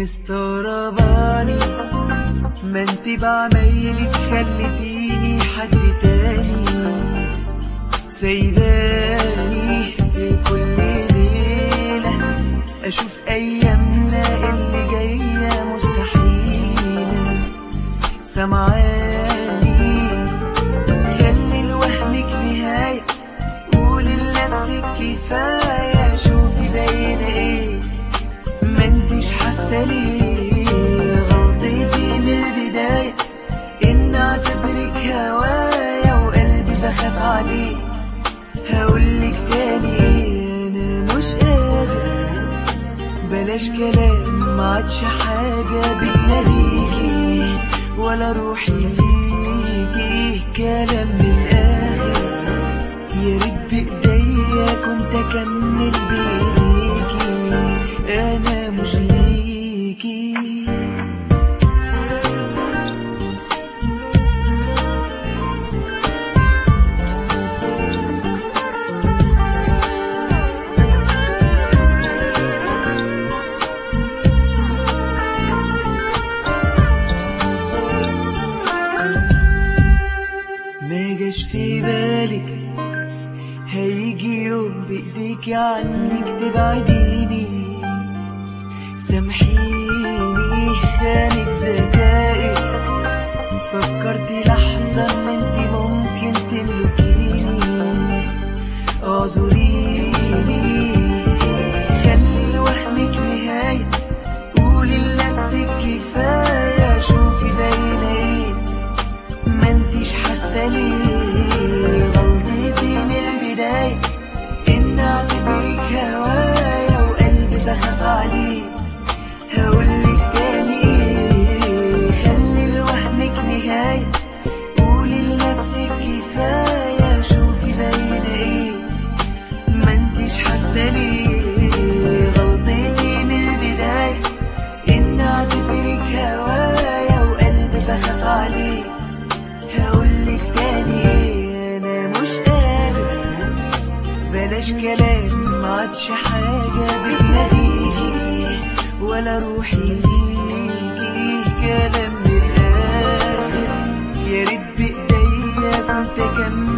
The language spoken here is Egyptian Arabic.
مستغرباني ما انت بعمايلك خلتيني حد تاني سايباني في كل ليلة أشوف أيامنا اللي جاية مستحيلة سمعاني خلي لوهمك نهاية قولي لنفسك كفاية شوفي باين ايه ما انتش حاسة ليه غلطتي من البداية ان اعتبرك هوايا وقلبي بخاف عليه هقولك تاني ايه انا مش قادر بلاش كلام ما عادش حاجة بتناديكي ولا روحي فيكي كلام من الآخر يا ريت بإيديا كنت أكمل بإيديكي أنا مش ليكي ما جاش في بالك هيجي يوم بإيديك عنك تبعديني سامحيني خانك ذكائي فكرتي لحظة ان انت ممكن تملكيني اعذريني خلي لوهمك نهاية قولي لنفسك كفاية شوفي باينة ايه ما انتش حاسه ليه غلطتي من البدايه ان اعتبرك هوايا وقلبي بخاف عليه هقولك تاني ايه خلي لوهمك نهايه قولي لنفسك كفايه شوفي باينه ايه ما انتش حاسه ليه غلطتي من البدايه ان اعتبرك هوايا وقلبي بخاف عليه هقولك تاني ايه انا مش قادر بلاش كلام ما عادش حاجة بتناديكي ولا روحي فيكي كلام من الآخر يا ريت بإيديا كنت أكمل